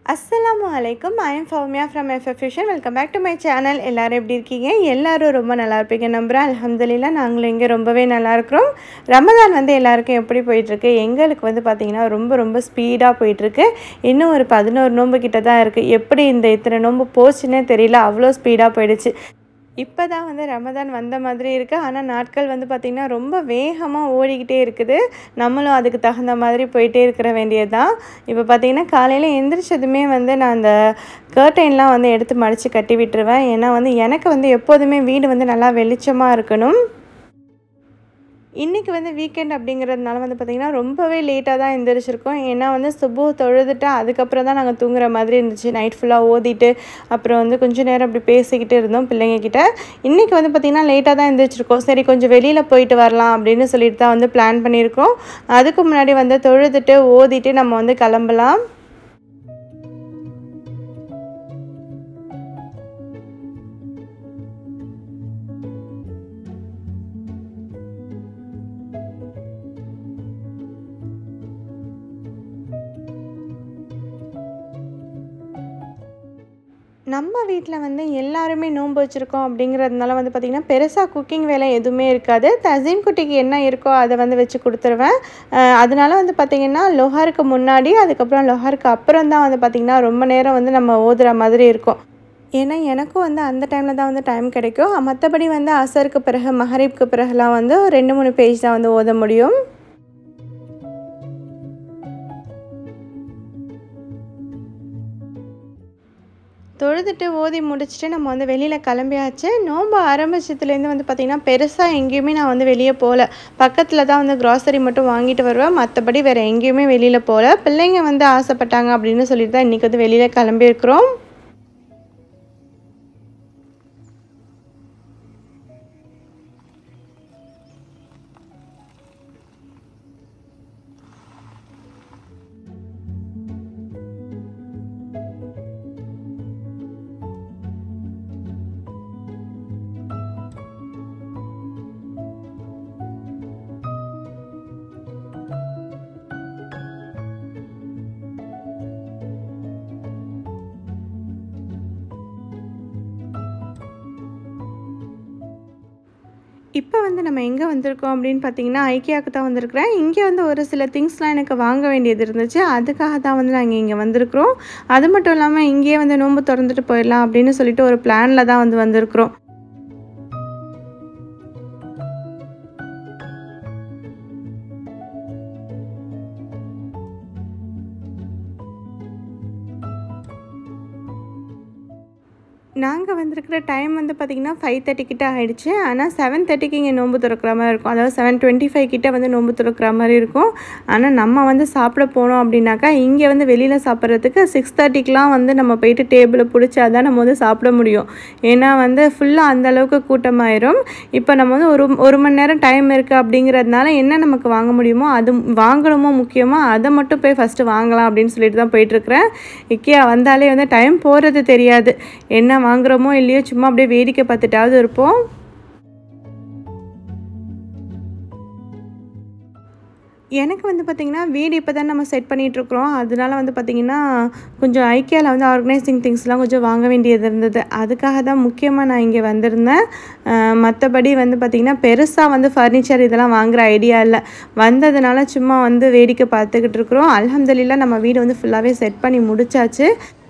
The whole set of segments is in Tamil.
அஸ்ஸலாமு அலைக்கும் I am Fowmiya from F F fusion welcome back to my channel எல்லோரும் எப்படி இருக்கீங்க எல்லாரும் ரொம்ப நல்லா இருப்பீங்க நம்புகிறேன் அல்ஹம்துலில்லா நாங்களும் இங்கே ரொம்பவே நல்லா இருக்கிறோம் ரமதான் வந்து எல்லாருக்கும் எப்படி போயிட்டுருக்கு எங்களுக்கு வந்து பார்த்திங்கன்னா ரொம்ப ரொம்ப ஸ்பீடாக போயிட்டுருக்கு இன்னும் ஒரு பதினோரு நோன்பு கிட்ட தான் இருக்குது எப்படி இந்த இத்தனை நோன்பு போச்சுன்னே தெரியல அவ்வளோ ஸ்பீடாக போயிடுச்சு இப்போ தான் வந்து ரமதான் வந்த மாதிரி இருக்குது ஆனால் நாட்கள் வந்து பார்த்திங்கன்னா ரொம்ப வேகமாக ஓடிக்கிட்டே இருக்குது நம்மளும் அதுக்கு தகுந்த மாதிரி போயிட்டே இருக்கிற வேண்டியது தான் இப்போ பார்த்திங்கன்னா காலையில் எந்திரிச்சதுமே வந்து நான் அந்த கர்டைன்லாம் வந்து எடுத்து மடித்து கட்டி விட்டுருவேன் ஏன்னா வந்து எனக்கு வந்து எப்போதுமே வீடு வந்து நல்லா வெளிச்சமாக இருக்கணும் இன்றைக்கி வந்து வீக்கெண்ட் அப்படிங்கிறதுனால வந்து பார்த்திங்கன்னா ரொம்பவே லேட்டாக தான் எந்திரிச்சிருக்கோம் ஏன்னா வந்து சுபு தொழுதுட்டு அதுக்கப்புறம் தான் நாங்கள் தூங்குற மாதிரி இருந்துச்சு நைட் ஃபுல்லாக ஓதிட்டு அப்புறம் வந்து கொஞ்சம் நேரம் அப்படி பேசிக்கிட்டு இருந்தோம் பிள்ளைங்கக்கிட்ட இன்றைக்கி வந்து பார்த்திங்கன்னா லேட்டாக தான் எந்திரிச்சிருக்கோம் சரி கொஞ்சம் வெளியில் போயிட்டு வரலாம் அப்படின்னு சொல்லிட்டு தான் வந்து பிளான் பண்ணியிருக்கோம் அதுக்கு முன்னாடி வந்து தொழுதுட்டு ஓதிட்டு நம்ம வந்து கிளம்பலாம் நம்ம வீட்டில் வந்து எல்லாருமே நோன்பு வச்சுருக்கோம் அப்படிங்கிறதுனால வந்து பார்த்திங்கன்னா பெருசாக குக்கிங் வேலை எதுவுமே இருக்காது தசீம் குட்டிக்கு என்ன இருக்கோ அதை வந்து வச்சு கொடுத்துருவேன் அஹ் அதனால வந்து பார்த்திங்கன்னா லொஹாருக்கு முன்னாடி அதுக்கப்புறம் லொஹாருக்கு அப்புறம் தான் வந்து பார்த்திங்கன்னா ரொம்ப நேரம் வந்து நம்ம ஓதுற மாதிரி இருக்கும் ஏன்னா எனக்கும் வந்து அந்த டைமில் தான் வந்து டைம் கிடைக்கும் மற்றபடி வந்து அசருக்கு பிறகு மஹரீப்க்கு பிறகுலாம் வந்து ஒரு ரெண்டு மூணு பேஜ் தான் வந்து ஓத முடியும் தொழுதுட்டு ஓதி முடிச்சுட்டு நம்ம வந்து வெளியில் கிளம்பியாச்சு நோன்பு ஆரம்பிச்சதுலேருந்து வந்து பார்த்திங்கன்னா பெருசாக எங்கேயுமே நான் வந்து வெளியே போகல பக்கத்தில் தான் வந்து க்ராசரி மட்டும் வாங்கிட்டு வருவேன் மற்றபடி வேறு எங்கேயுமே வெளியில் போகல பிள்ளைங்க வந்து ஆசைப்பட்டாங்க அப்படின்னு சொல்லிட்டு தான் இன்றைக்கி வந்து வெளியில் கிளம்பியிருக்கிறோம் இப்போ வந்து நம்ம எங்கே வந்திருக்கோம் அப்படின்னு பார்த்தீங்கன்னா ஐக்கியாவுக்கு தான் வந்திருக்கிறேன் இங்கே வந்து ஒரு சில திங்ஸ்லாம் எனக்கு வாங்க வேண்டியது இருந்துச்சு அதுக்காக தான் வந்து நாங்கள் இங்கே வந்திருக்கிறோம் அது மட்டும் இல்லாமல் இங்கேயே வந்து நோன்பு திறந்துட்டு போயிடலாம் அப்படின்னு சொல்லிட்டு ஒரு பிளானில் தான் வந்து வந்திருக்கிறோம் நாங்கள் வந்திருக்கிற டைம் வந்து பார்த்திங்கன்னா ஃபைவ் தேர்ட்டி கிட்ட ஆகிடுச்சு ஆனால் செவன் தேர்ட்டிக்கு இங்கே நோன்பு திறக்கிற மாதிரி இருக்கும் அதாவது செவன் டுவெண்ட்டி ஃபைவ் கிட்ட வந்து நோன்பு திறக்கிற மாதிரி இருக்கும் ஆனால் நம்ம வந்து சாப்பிட போனோம் அப்படின்னாக்கா இங்கே வந்து வெளியில் சாப்பிட்றதுக்கு சிக்ஸ் தேர்ட்டிக்கெலாம் வந்து நம்ம போயிட்டு டேபிளை பிடிச்சா தான் நம்ம வந்து சாப்பிட முடியும் ஏன்னா வந்து ஃபுல்லாக அந்த அளவுக்கு கூட்டமாயிரும் இப்போ நம்ம வந்து ஒரு ஒரு மணி நேரம் டைம் இருக்குது அப்படிங்கிறதுனால என்ன நமக்கு வாங்க முடியுமோ அது வாங்கணுமோ முக்கியமாக அதை மட்டும் போய் ஃபஸ்ட்டு வாங்கலாம் அப்படின்னு சொல்லிட்டு தான் போயிட்டுருக்குறேன் இக்கியா வந்தாலே வந்து டைம் போகிறது தெரியாது என்ன வாங்குகிறோமோ இல்லையோ சும்மா அப்படியே வேடிக்கை பார்த்துட்டாவது இருப்போம் எனக்கு வந்து பார்த்திங்கன்னா வீடு இப்போ தான் நம்ம செட் பண்ணிகிட்ருக்குறோம் அதனால வந்து பார்த்திங்கன்னா கொஞ்சம் ஐக்கியாவில் வந்து ஆர்கனைசிங் திங்ஸ்லாம் கொஞ்சம் வாங்க வேண்டியது இருந்தது அதுக்காக தான் முக்கியமாக நான் இங்கே வந்திருந்தேன் மற்றபடி வந்து பார்த்திங்கன்னா பெருசாக வந்து ஃபர்னிச்சர் இதெல்லாம் வாங்குகிற ஐடியா இல்லை வந்ததுனால சும்மா வந்து வேடிக்கை பார்த்துக்கிட்டு இருக்கிறோம் அலமதுல்லா நம்ம வீடு வந்து ஃபுல்லாகவே செட் பண்ணி முடிச்சாச்சு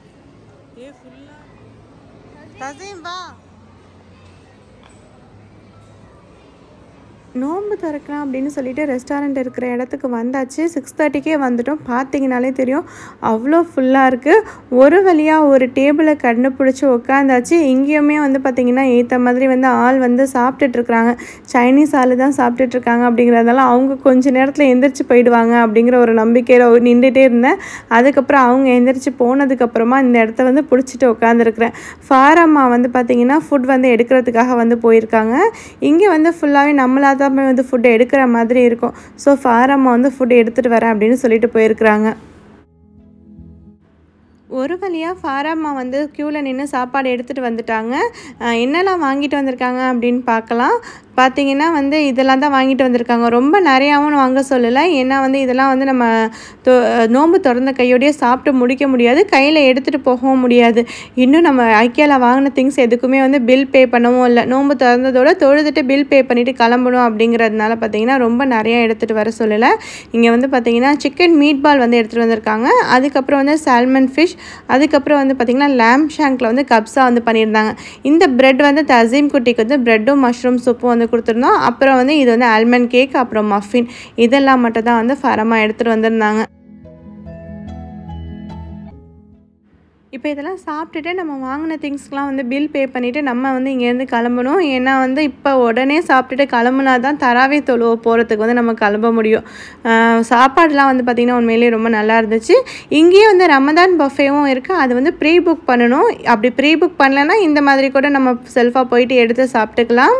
நோன்பு திறக்கலாம் அப்படின்னு சொல்லிட்டு ரெஸ்டாரண்ட் இருக்கிற இடத்துக்கு வந்தாச்சு சிக்ஸ் தேர்ட்டிக்கே வந்துட்டோம் பார்த்தீங்கனாலே தெரியும் அவ்வளோ ஃபுல்லாக இருக்குது ஒரு வழியாக ஒரு டேபிளை கண்டுபிடிச்சி உட்காந்தாச்சு இங்கேயுமே வந்து பார்த்திங்கன்னா ஏற்ற மாதிரி வந்து ஆள் வந்து சாப்பிட்டுட்ருக்குறாங்க சைனீஸ் ஆள் தான் சாப்பிட்டுட்ருக்காங்க அப்படிங்கிறதால அவங்க கொஞ்ச நேரத்தில் எந்திரிச்சு போயிடுவாங்க அப்படிங்கிற ஒரு நம்பிக்கையில் நின்றுட்டே இருந்தேன் அதுக்கப்புறம் அவங்க எந்திரிச்சு போனதுக்கப்புறமா இந்த இடத்த வந்து பிடிச்சிட்டு உட்காந்துருக்குறேன் ஃபாரம்மா வந்து பார்த்திங்கன்னா ஃபுட் வந்து எடுக்கிறதுக்காக வந்து போயிருக்காங்க இங்கே வந்து ஃபுல்லாகவே நம்மளாக தான் போய் வந்து ஃபுட் எடுக்கிற மாதிரி இருக்கும் ஸோ ஃபாரம்மா வந்து ஃபுட் எடுத்துகிட்டு வரேன் அப்படின்னு சொல்லிட்டு போயிருக்கிறாங்க ஒரு வழியாக ஃபாராம்மா வந்து க்யூவில் நின்று சாப்பாடு எடுத்துகிட்டு வந்துட்டாங்க அஹ் என்னெல்லாம் வாங்கிட்டு வந்திருக்காங்க அப்படின்னு பார்க்கலாம் பார்த்தீங்கன்னா வந்து இதெல்லாம் தான் வாங்கிட்டு வந்திருக்காங்க ரொம்ப நிறையாவும் வாங்க சொல்லலை ஏன்னா வந்து இதெல்லாம் வந்து நம்ம தொ நோன்பு திறந்த கையோடயே சாப்பிட்டு முடிக்க முடியாது கையில் எடுத்துகிட்டு போகவும் முடியாது இன்னும் நம்ம ஐக்கியாவில் வாங்கின திங்ஸ் எதுக்குமே வந்து பில் பே பண்ணவும் இல்லை நோன்பு திறந்ததோட தொழுதுட்டு பில் பே பண்ணிவிட்டு கிளம்பணும் அப்படிங்கிறதுனால பார்த்தீங்கன்னா ரொம்ப நிறையா எடுத்துகிட்டு வர சொல்லலை இங்கே வந்து பார்த்தீங்கன்னா சிக்கன் மீட் பால் வந்து எடுத்துகிட்டு வந்திருக்காங்க அதுக்கப்புறம் வந்து சால்மன் ஃபிஷ் அதுக்கப்புறம் வந்து பார்த்திங்கன்னா லேம் ஷாங்கில் வந்து கப்ஸா வந்து பண்ணியிருந்தாங்க இந்த பிரெட் வந்து தசீம் குட்டிக்கு வந்து ப்ரெட்டும் மஷ்ரூம் சூப்பும் வந்து கொடுத்துருந்தோம் அப்புறம் வந்து இது வந்து ஆல்மண்ட் கேக் அப்புறம் மஃபின் இதெல்லாம் மட்டும் தான் வந்து ஃபரமாக எடுத்துகிட்டு வந்திருந்தாங்க இப்போ இதெல்லாம் சாப்பிட்டுட்டு நம்ம வாங்கின திங்ஸ்க்கெலாம் வந்து பில் பே பண்ணிவிட்டு நம்ம வந்து இங்கேருந்து கிளம்பணும் ஏன்னா வந்து இப்போ உடனே சாப்பிட்டுட்டு கிளம்புனா தான் தராவே தொழுவ போகிறதுக்கு வந்து நம்ம கிளம்ப முடியும் சாப்பாடுலாம் வந்து பார்த்திங்கன்னா உண்மையிலேயே ரொம்ப நல்லா இருந்துச்சு இங்கேயே வந்து ரமதான் பஃபேவும் இருக்குது அது வந்து ப்ரீ புக் பண்ணணும் அப்படி ப்ரீ புக் பண்ணலன்னா இந்த மாதிரி கூட நம்ம செல்ஃபாக போயிட்டு எடுத்து சாப்பிட்டுக்கலாம்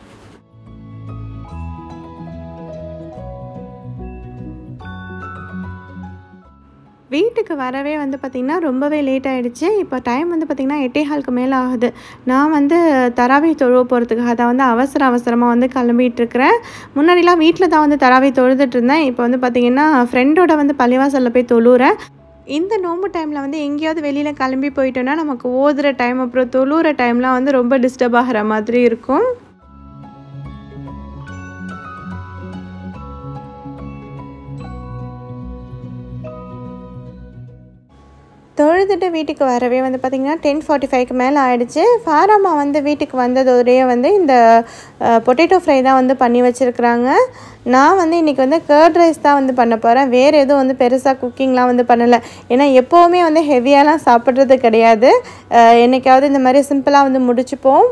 வீட்டுக்கு வரவே வந்து பார்த்திங்கன்னா ரொம்பவே லேட் ஆகிடுச்சு இப்போ டைம் வந்து பார்த்திங்கன்னா எட்டே ஹாலுக்கு மேலே ஆகுது நான் வந்து தராவி தொழுவ போகிறதுக்காக தான் வந்து அவசர அவசரமாக வந்து கிளம்பிகிட்ருக்கிறேன் முன்னாடிலாம் வீட்டில் தான் வந்து தராவி தொழுதுட்டு இருந்தேன் இப்போ வந்து பார்த்திங்கன்னா ஃப்ரெண்டோட வந்து பள்ளிவாசலில் போய் தொழுறேன் இந்த நோம்பு டைமில் வந்து எங்கேயாவது வெளியில் கிளம்பி போயிட்டோன்னா நமக்கு ஓதுகிற டைம் அப்புறம் தொழுகிற டைம்லாம் வந்து ரொம்ப டிஸ்டர்ப் ஆகிற மாதிரி இருக்கும் தொழுதுட்டு வீட்டுக்கு வரவே வந்து பார்த்திங்கன்னா டென் ஃபார்ட்டி ஃபைவ்க்கு மேலே ஆகிடுச்சு ஃபாராமா வந்து வீட்டுக்கு வந்ததோடையே வந்து இந்த பொட்டேட்டோ ஃப்ரை தான் வந்து பண்ணி வச்சுருக்குறாங்க நான் வந்து இன்றைக்கி வந்து கேர்ட் ரைஸ் தான் வந்து பண்ண போகிறேன் வேறு எதுவும் வந்து பெருசாக குக்கிங்லாம் வந்து பண்ணலை ஏன்னா எப்போவுமே வந்து ஹெவியாலாம் சாப்பிட்றது கிடையாது என்றைக்காவது இந்த மாதிரி சிம்பிளாக வந்து முடிச்சுப்போம்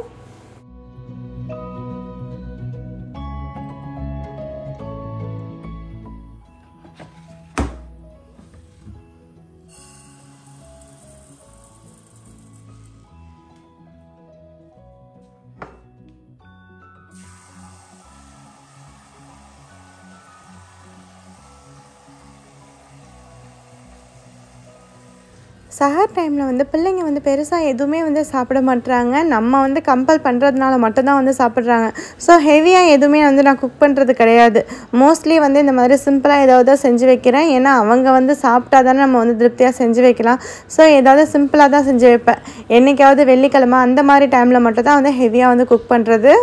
சஹர் டைமில் வந்து பிள்ளைங்க வந்து பெருசாக எதுவுமே வந்து சாப்பிட மாட்டுறாங்க நம்ம வந்து கம்பல் பண்ணுறதுனால மட்டும்தான் வந்து சாப்பிட்றாங்க ஸோ ஹெவியாக எதுவுமே வந்து நான் குக் பண்ணுறது கிடையாது மோஸ்ட்லி வந்து இந்த மாதிரி சிம்பிளாக ஏதாவது செஞ்சு வைக்கிறேன் ஏன்னா அவங்க வந்து சாப்பிட்டா தானே நம்ம வந்து திருப்தியாக செஞ்சு வைக்கலாம் ஸோ ஏதாவது சிம்பிளாக தான் செஞ்சு வைப்பேன் என்றைக்காவது வெள்ளிக்கிழமை அந்த மாதிரி டைமில் மட்டும் தான் வந்து ஹெவியாக வந்து குக் பண்ணுறது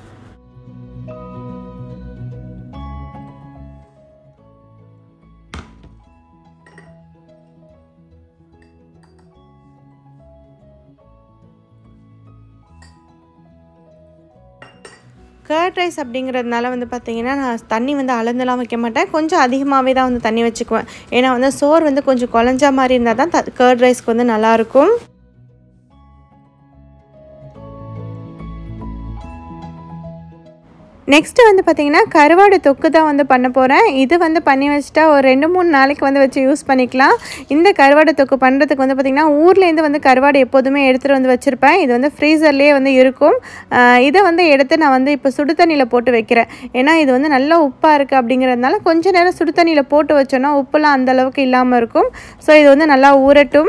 கர்ட் ரைஸ் அப்படிங்கிறதுனால வந்து பார்த்திங்கன்னா நான் தண்ணி வந்து அளந்துலாம் வைக்க மாட்டேன் கொஞ்சம் அதிகமாகவே தான் வந்து தண்ணி வச்சுக்குவேன் ஏன்னா வந்து சோறு வந்து கொஞ்சம் குழஞ்சா மாதிரி இருந்தால் தான் த கர்ட் ரைஸ்க்கு வந்து நல்லாயிருக்கும் நெக்ஸ்ட்டு வந்து பார்த்திங்கன்னா கருவாடு தொக்கு தான் வந்து பண்ண போகிறேன் இது வந்து பண்ணி வச்சுட்டா ஒரு ரெண்டு மூணு நாளைக்கு வந்து வச்சு யூஸ் பண்ணிக்கலாம் இந்த கருவாடு தொக்கு பண்ணுறதுக்கு வந்து பார்த்திங்கன்னா ஊர்லேருந்து வந்து கருவாடு எப்போதுமே எடுத்துகிட்டு வந்து வச்சுருப்பேன் இது வந்து ஃப்ரீசர்லேயே வந்து இருக்கும் இதை வந்து எடுத்து நான் வந்து இப்போ சுடு தண்ணியில் போட்டு வைக்கிறேன் ஏன்னா இது வந்து நல்லா உப்பாக இருக்குது அப்படிங்கிறதுனால கொஞ்ச நேரம் சுடு தண்ணியில் போட்டு வச்சோன்னா உப்புலாம் அந்தளவுக்கு இல்லாமல் இருக்கும் ஸோ இது வந்து நல்லா ஊறட்டும்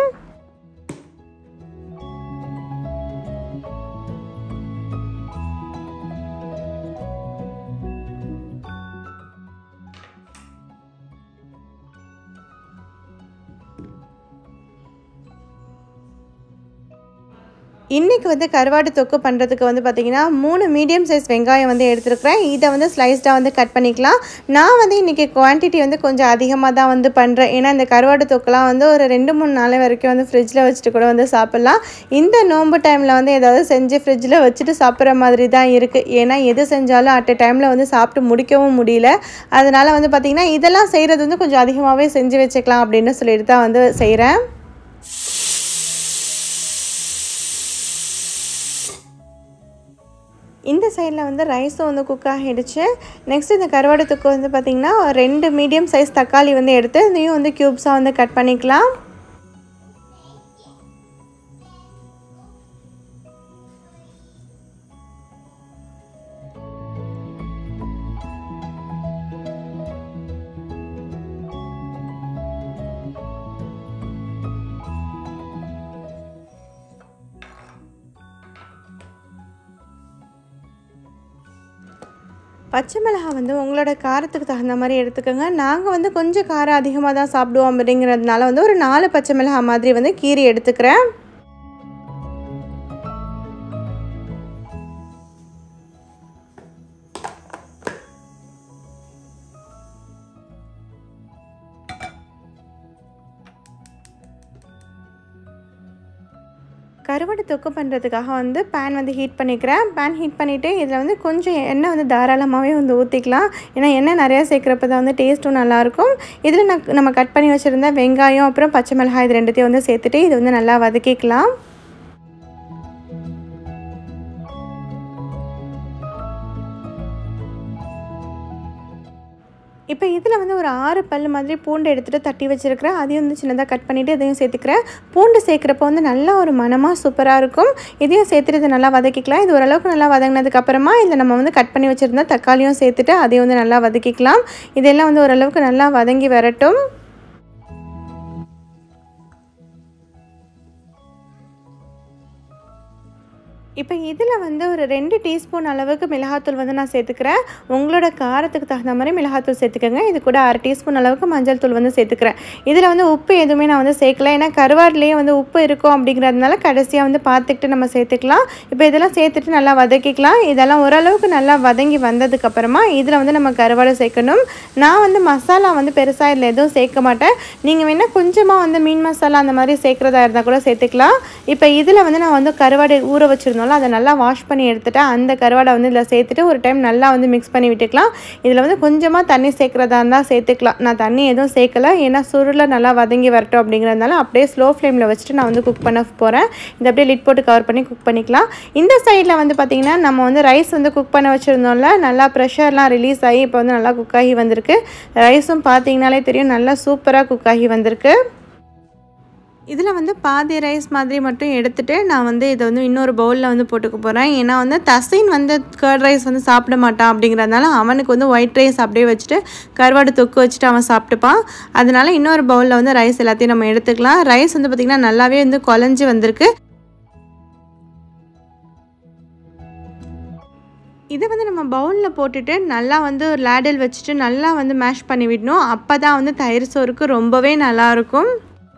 இன்றைக்கி வந்து கருவாடு தொக்கு பண்ணுறதுக்கு வந்து பார்த்திங்கன்னா மூணு மீடியம் சைஸ் வெங்காயம் வந்து எடுத்துருக்கிறேன் இதை வந்து ஸ்லைஸ்டாக வந்து கட் பண்ணிக்கலாம் நான் வந்து இன்றைக்கி குவான்டிட்டி வந்து கொஞ்சம் அதிகமாக தான் வந்து பண்ணுறேன் ஏன்னா இந்த கருவாடு தொக்குலாம் வந்து ஒரு ரெண்டு மூணு நாள் வரைக்கும் வந்து ஃப்ரிட்ஜில் வச்சுட்டு கூட வந்து சாப்பிட்லாம் இந்த நோன்பு டைமில் வந்து ஏதாவது செஞ்சு ஃப்ரிட்ஜில் வச்சுட்டு சாப்பிட்ற மாதிரி தான் இருக்குது ஏன்னா எது செஞ்சாலும் அட் எ டைமில் வந்து சாப்பிட்டு முடிக்கவும் முடியல அதனால் வந்து பார்த்திங்கன்னா இதெல்லாம் செய்கிறது வந்து கொஞ்சம் அதிகமாகவே செஞ்சு வச்சுக்கலாம் அப்படின்னு சொல்லிட்டு தான் வந்து செய்கிறேன் இந்த சைடில் வந்து ரைஸும் வந்து குக் ஆகிடுச்சு நெக்ஸ்ட் இந்த கருவாடு தொக்கு வந்து பார்த்திங்கன்னா ரெண்டு மீடியம் சைஸ் தக்காளி வந்து எடுத்து இதையும் வந்து க்யூப்ஸாக வந்து கட் பண்ணிக்கலாம் பச்சை மிளகாய் வந்து உங்களோட காரத்துக்கு தகுந்த மாதிரி எடுத்துக்கோங்க நாங்கள் வந்து கொஞ்சம் காரம் அதிகமாக தான் சாப்பிடுவோம் அப்படிங்கிறதுனால வந்து ஒரு நாலு பச்சை மிளகாய் மாதிரி வந்து கீரி எடுத்துக்கிறேன் கருவாடு தொக்கு பண்ணுறதுக்காக வந்து பேன் வந்து ஹீட் பண்ணிக்கிறேன் பேன் ஹீட் பண்ணிவிட்டு இதில் வந்து கொஞ்சம் எண்ணெய் வந்து தாராளமாகவே வந்து ஊற்றிக்கலாம் ஏன்னா எண்ணெய் நிறையா சேர்க்குறப்ப தான் வந்து டேஸ்ட்டும் நல்லாயிருக்கும் இதில் நான் நம்ம கட் பண்ணி வச்சுருந்த வெங்காயம் அப்புறம் பச்சை மிளகாய் இது ரெண்டுத்தையும் வந்து சேர்த்துட்டு இது வந்து நல்லா வதக்கிக்கலாம் இப்போ இதில் வந்து ஒரு ஆறு பல் மாதிரி பூண்டு எடுத்துகிட்டு தட்டி வச்சுருக்கிறேன் அதையும் வந்து சின்னதாக கட் பண்ணிவிட்டு இதையும் சேர்த்துக்கிறேன் பூண்டு சேர்க்குறப்போ வந்து நல்லா ஒரு மனமாக சூப்பராக இருக்கும் இதையும் சேர்த்துட்டு இதை நல்லா வதக்கிக்கலாம் இது ஓரளவுக்கு நல்லா வதங்கினதுக்கப்புறமா இதில் நம்ம வந்து கட் பண்ணி வச்சுருந்தா தக்காளியும் சேர்த்துட்டு அதையும் வந்து நல்லா வதக்கிக்கலாம் இதெல்லாம் வந்து ஓரளவுக்கு நல்லா வதங்கி வரட்டும் இப்போ இதில் வந்து ஒரு ரெண்டு டீஸ்பூன் அளவுக்கு மிளகாத்தூள் வந்து நான் சேர்த்துக்கிறேன் உங்களோட காரத்துக்கு தகுந்த மாதிரி மிளகாத்தூள் சேர்த்துக்கோங்க இது கூட அரை டீஸ்பூன் அளவுக்கு மஞ்சள் தூள் வந்து சேர்த்துக்கிறேன் இதில் வந்து உப்பு எதுவுமே நான் வந்து சேர்க்கல ஏன்னா கருவாடுலேயே வந்து உப்பு இருக்கும் அப்படிங்கிறதுனால கடைசியாக வந்து பார்த்துக்கிட்டு நம்ம சேர்த்துக்கலாம் இப்போ இதெல்லாம் சேர்த்துட்டு நல்லா வதக்கிக்கலாம் இதெல்லாம் ஓரளவுக்கு நல்லா வதங்கி வந்ததுக்கப்புறமா இதில் வந்து நம்ம கருவாடை சேர்க்கணும் நான் வந்து மசாலா வந்து பெருசாக இதில் எதுவும் சேர்க்க மாட்டேன் நீங்கள் வேணால் கொஞ்சமாக வந்து மீன் மசாலா அந்த மாதிரி சேர்க்குறதா இருந்தால் கூட சேர்த்துக்கலாம் இப்போ இதில் வந்து நான் வந்து கருவாடு ஊற வச்சுருந்தோம் இருந்தாலும் அதை நல்லா வாஷ் பண்ணி எடுத்துட்டு அந்த கருவாடை வந்து இதில் சேர்த்துட்டு ஒரு டைம் நல்லா வந்து மிக்ஸ் பண்ணி விட்டுக்கலாம் இதில் வந்து கொஞ்சமாக தண்ணி சேர்க்குறதா இருந்தால் சேர்த்துக்கலாம் நான் தண்ணி எதுவும் சேர்க்கல ஏன்னா சுருளை நல்லா வதங்கி வரட்டும் அப்படிங்கிறதுனால அப்படியே ஸ்லோ ஃப்ளேமில் வச்சுட்டு நான் வந்து குக் பண்ண போகிறேன் இதை அப்படியே லிட் போட்டு கவர் பண்ணி குக் பண்ணிக்கலாம் இந்த சைடில் வந்து பார்த்திங்கன்னா நம்ம வந்து ரைஸ் வந்து குக் பண்ண வச்சுருந்தோம்ல நல்லா ப்ரெஷர்லாம் ரிலீஸ் ஆகி இப்போ வந்து நல்லா குக் ஆகி வந்திருக்கு ரைஸும் பார்த்தீங்கனாலே தெரியும் நல்லா சூப்பராக குக் ஆகி வந்திருக்கு இதில் வந்து பாதி ரைஸ் மாதிரி மட்டும் எடுத்துகிட்டு நான் வந்து இதை வந்து இன்னொரு பவுலில் வந்து போட்டுக்க போகிறேன் ஏன்னா வந்து தசைன் வந்து கர்ட் ரைஸ் வந்து சாப்பிட மாட்டான் அப்படிங்கிறதுனால அவனுக்கு வந்து ஒயிட் ரைஸ் அப்படியே வச்சுட்டு கருவாடு தொக்கு வச்சுட்டு அவன் சாப்பிட்டுப்பான் அதனால இன்னொரு பவுலில் வந்து ரைஸ் எல்லாத்தையும் நம்ம எடுத்துக்கலாம் ரைஸ் வந்து பார்த்திங்கன்னா நல்லாவே வந்து குழஞ்சி வந்திருக்கு இதை வந்து நம்ம பவுலில் போட்டுட்டு நல்லா வந்து ஒரு லேடல் வச்சுட்டு நல்லா வந்து மேஷ் பண்ணி விடணும் அப்போ தான் வந்து தயிர் சோறுக்கு ரொம்பவே நல்லாயிருக்கும்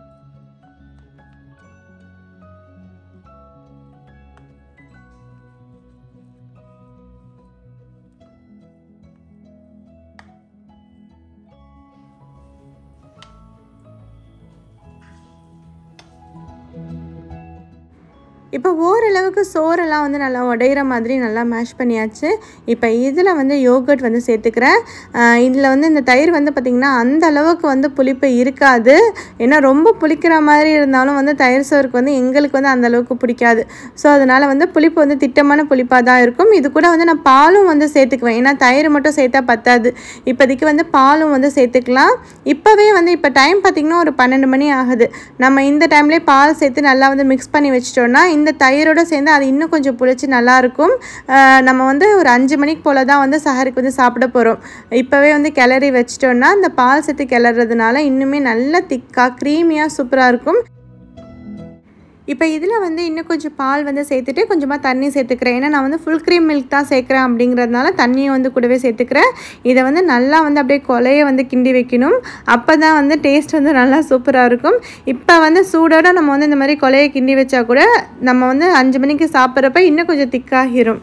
இப்போ ஓரளவுக்கு சோறெல்லாம் வந்து நல்லா உடையிற மாதிரி நல்லா மேஷ் பண்ணியாச்சு இப்போ இதில் வந்து யோகர்ட் வந்து சேர்த்துக்கிறேன் இதில் வந்து இந்த தயிர் வந்து பார்த்திங்கன்னா அந்த அளவுக்கு வந்து புளிப்பு இருக்காது ஏன்னா ரொம்ப புளிக்கிற மாதிரி இருந்தாலும் வந்து தயிர் சோறுக்கு வந்து எங்களுக்கு வந்து அந்த அளவுக்கு பிடிக்காது ஸோ அதனால் வந்து புளிப்பு வந்து திட்டமான புளிப்பாக தான் இருக்கும் இது கூட வந்து நான் பாலும் வந்து சேர்த்துக்குவேன் ஏன்னா தயிர் மட்டும் சேர்த்தா பத்தாது இப்போதைக்கு வந்து பாலும் வந்து சேர்த்துக்கலாம் இப்போவே வந்து இப்போ டைம் பார்த்திங்கன்னா ஒரு பன்னெண்டு மணி ஆகுது நம்ம இந்த டைம்லேயே பால் சேர்த்து நல்லா வந்து மிக்ஸ் பண்ணி வச்சிட்டோன்னா இந்த தயிரோடு சேர்ந்து அது இன்னும் கொஞ்சம் புளிச்சு நல்லாயிருக்கும் நம்ம வந்து ஒரு அஞ்சு மணிக்கு போல் தான் வந்து சஹருக்கு வந்து சாப்பிட போகிறோம் இப்போவே வந்து கிளறி வச்சிட்டோன்னா இந்த பால் சேர்த்து கிளறதுனால இன்னுமே நல்லா திக்காக க்ரீமியாக சூப்பராக இருக்கும் இப்போ இதில் வந்து இன்னும் கொஞ்சம் பால் வந்து சேர்த்துட்டு கொஞ்சமாக தண்ணி சேர்த்துக்கிறேன் ஏன்னா நான் வந்து ஃபுல் க்ரீம் மில்க் தான் சேர்க்குறேன் அப்படிங்கிறதுனால தண்ணியை வந்து கூடவே சேர்த்துக்கிறேன் இதை வந்து நல்லா வந்து அப்படியே கொலையை வந்து கிண்டி வைக்கணும் அப்போ தான் வந்து டேஸ்ட் வந்து நல்லா சூப்பராக இருக்கும் இப்போ வந்து சூடோடு நம்ம வந்து இந்த மாதிரி கொலையை கிண்டி வச்சா கூட நம்ம வந்து அஞ்சு மணிக்கு சாப்பிட்றப்ப இன்னும் கொஞ்சம் திக்காகிரும்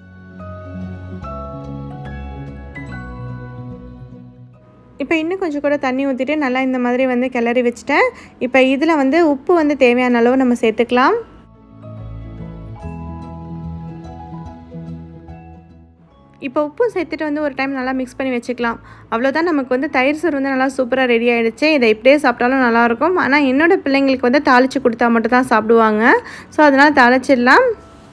இப்போ இன்னும் கொஞ்சம் கூட தண்ணி ஊற்றிட்டு நல்லா இந்த மாதிரி வந்து கிளறி வச்சுட்டேன் இப்போ இதில் வந்து உப்பு வந்து தேவையான அளவு நம்ம சேர்த்துக்கலாம் இப்போ உப்பு சேர்த்துட்டு வந்து ஒரு டைம் நல்லா மிக்ஸ் பண்ணி வச்சுக்கலாம் அவ்வளோதான் நமக்கு வந்து தயிர் சோறு வந்து நல்லா சூப்பராக ரெடி ஆகிடுச்சு இதை இப்படியே சாப்பிட்டாலும் நல்லாயிருக்கும் ஆனால் என்னோடய பிள்ளைங்களுக்கு வந்து தாளித்து கொடுத்தா மட்டும் தான் சாப்பிடுவாங்க ஸோ அதனால் தாளிச்சிடலாம்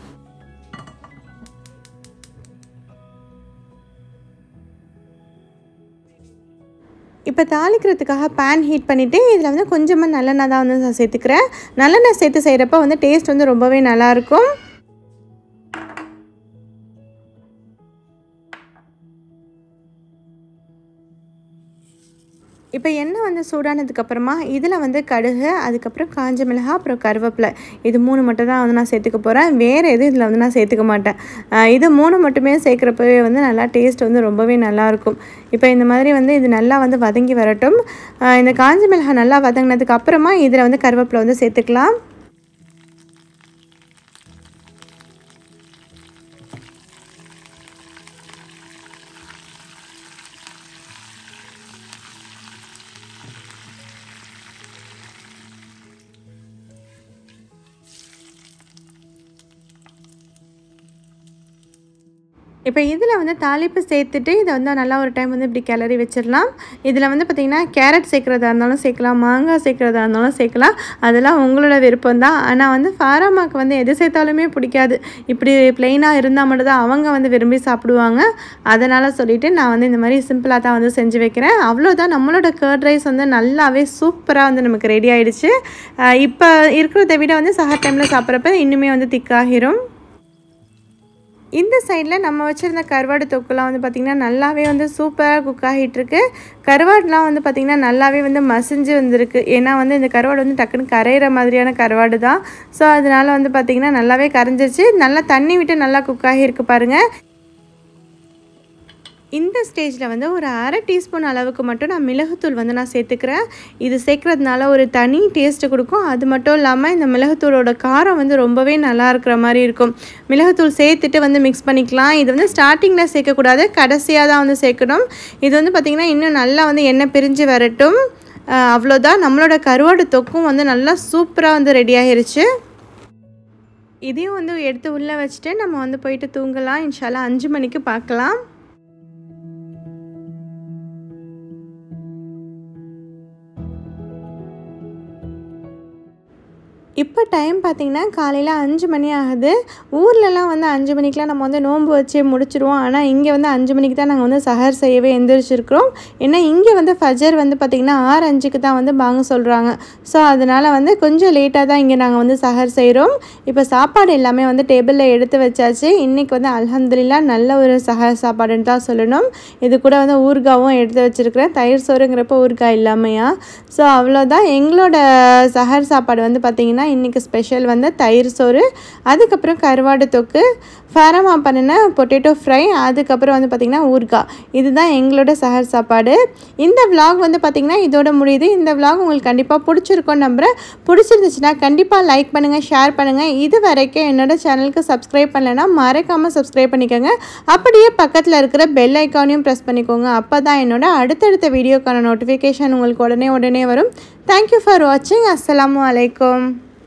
இப்போ தாளிக்கிறதுக்காக பேன் ஹீட் பண்ணிவிட்டு இதில் வந்து கொஞ்சமாக நல்லெண்ணெய் தான் வந்து நான் சேர்த்துக்கிறேன் நல்லெண்ணெய் சேர்த்து செய்கிறப்ப வந்து டேஸ்ட் வந்து ரொம்பவே நல்லாயிருக்கும் இப்போ எண்ணெய் வந்து சூடானதுக்கப்புறமா இதில் வந்து கடுகு அதுக்கப்புறம் காஞ்ச மிளகாய் அப்புறம் கருவேப்பிலை இது மூணு மட்டும் தான் வந்து நான் சேர்த்துக்க போகிறேன் வேறு எதுவும் இதில் வந்து நான் சேர்த்துக்க மாட்டேன் ஆஹ் இது மூணு மட்டுமே சேர்க்குறப்பவே வந்து நல்லா டேஸ்ட் வந்து ரொம்பவே நல்லாயிருக்கும் இப்போ இந்த மாதிரி வந்து இது நல்லா வந்து வதங்கி வரட்டும் ஆஹ் இந்த காஞ்ச மிளகாய் நல்லா வதங்கினதுக்கு அப்புறமா இதில் வந்து கருவேப்பிலை வந்து சேர்த்துக்கலாம் இப்போ இதில் வந்து தாளிப்பு சேர்த்துட்டு இதை வந்து நல்லா ஒரு டைம் வந்து இப்படி கிளறி வச்சிடலாம் இதில் வந்து பார்த்திங்கன்னா கேரட் சேர்க்குறதா இருந்தாலும் சேர்க்கலாம் மாங்காய் சேர்க்குறதா இருந்தாலும் சேர்க்கலாம் அதெல்லாம் உங்களோட விருப்பம் தான் ஆனால் வந்து ஃபாராமாக்கு வந்து எது சேர்த்தாலுமே பிடிக்காது இப்படி ப்ளெயினாக இருந்தால் மட்டும்தான் அவங்க வந்து விரும்பி சாப்பிடுவாங்க அதனால் சொல்லிவிட்டு நான் வந்து இந்த மாதிரி சிம்பிளாக தான் வந்து செஞ்சு வைக்கிறேன் அவ்வளோதான் நம்மளோட கர்ட் ரைஸ் வந்து நல்லாவே சூப்பராக வந்து நமக்கு ரெடி ஆகிடுச்சு இப்போ இருக்கிறத விட வந்து சஹர் டைமில் சாப்பிட்றப்ப இன்னுமே வந்து திக்காகிரும் இந்த சைடில் நம்ம வச்சுருந்த கருவாடு தொக்குலாம் வந்து பார்த்திங்கன்னா நல்லாவே வந்து சூப்பராக குக் ஆகிட்டுருக்கு கருவாடுலாம் வந்து பார்த்திங்கன்னா நல்லாவே வந்து மசிஞ்சு வந்திருக்கு ஏன்னா வந்து இந்த கருவாடு வந்து டக்குன்னு கரையிற மாதிரியான கருவாடு தான் ஸோ அதனால் வந்து பார்த்திங்கன்னா நல்லாவே கரைஞ்சிருச்சு நல்லா தண்ணி விட்டு நல்லா குக் ஆகியிருக்கு பாருங்கள் இந்த ஸ்டேஜில் வந்து ஒரு அரை டீஸ்பூன் அளவுக்கு மட்டும் நான் மிளகுத்தூள் வந்து நான் சேர்த்துக்கிறேன் இது சேர்க்குறதுனால ஒரு தனி டேஸ்ட்டு கொடுக்கும் அது மட்டும் இல்லாமல் இந்த மிளகுத்தூளோட காரம் வந்து ரொம்பவே நல்லா இருக்கிற மாதிரி இருக்கும் மிளகுத்தூள் சேர்த்துட்டு வந்து மிக்ஸ் பண்ணிக்கலாம் இது வந்து ஸ்டார்டிங்கில் சேர்க்கக்கூடாது கடைசியாக தான் வந்து சேர்க்கணும் இது வந்து பார்த்திங்கன்னா இன்னும் நல்லா வந்து எண்ணெய் பிரிஞ்சு வரட்டும் அஹ் அவ்வளோதான் நம்மளோட கருவாடு தொக்கும் வந்து நல்லா சூப்பராக வந்து ரெடி ஆகிருச்சு இதையும் வந்து எடுத்து உள்ளே வச்சுட்டு நம்ம வந்து போயிட்டு தூங்கலாம் இன்ஷால்லா அஞ்சு மணிக்கு பார்க்கலாம் இப்போ டைம் பார்த்திங்கன்னா காலையில் அஞ்சு மணி ஆகுது ஊர்லலாம் வந்து அஞ்சு மணிக்கெலாம் நம்ம வந்து நோன்பு வச்சு முடிச்சிருவோம் ஆனால் இங்கே வந்து அஞ்சு மணிக்கு தான் நாங்கள் வந்து சஹர் செய்யவே எந்திரிச்சிருக்கிறோம் ஏன்னா இங்கே வந்து ஃபஜர் வந்து பார்த்திங்கன்னா ஆறு அஞ்சுக்கு தான் வந்து வாங்க சொல்கிறாங்க ஸோ அதனால் வந்து கொஞ்சம் லேட்டாக தான் இங்கே நாங்கள் வந்து சஹர் செய்கிறோம் இப்போ சாப்பாடு எல்லாமே வந்து டேபிளில் எடுத்து வச்சாச்சு இன்றைக்கி வந்து அல்ஹம்துலில்லாஹ் நல்ல ஒரு சஹர் சாப்பாடுன்னு தான் சொல்லணும் இது கூட வந்து ஊறுகாவும் எடுத்து வச்சுருக்கிறேன் தயிர் சோறுங்கிறப்ப ஊறுகாய் இல்லாமையா ஸோ அவ்வளோதான் எங்களோட சஹர் சாப்பாடு வந்து பார்த்திங்கன்னா இன்றைக்கி ஸ்பெஷல் வந்து தயிர் சோறு அதுக்கப்புறம் கருவாடு தொக்கு ஃபேரமா பண்ணின பொட்டேட்டோ ஃப்ரை அதுக்கப்புறம் வந்து பார்த்திங்கன்னா ஊறுகாய் இதுதான் எங்களோட சஹர் சாப்பாடு இந்த vlog வந்து பார்த்திங்கன்னா இதோட முடியுது இந்த vlog உங்களுக்கு கண்டிப்பாக பிடிச்சிருக்கோன்னு நம்புகிறேன் பிடிச்சிருந்துச்சுன்னா கண்டிப்பாக லைக் பண்ணுங்கள் ஷேர் பண்ணுங்கள் இது வரைக்கும் என்னோட சேனலுக்கு சப்ஸ்கிரைப் பண்ணலைன்னா மறக்காமல் சப்ஸ்கிரைப் பண்ணிக்கோங்க அப்படியே பக்கத்தில் இருக்கிற பெல் ஐக்கானையும் ப்ரெஸ் பண்ணிக்கோங்க அப்போ தான் என்னோட அடுத்தடுத்த வீடியோக்கான நோட்டிஃபிகேஷன் உங்களுக்கு உடனே உடனே வரும் தேங்க்யூ ஃபார் வாட்சிங் அஸ்ஸலாமு அலைக்கும்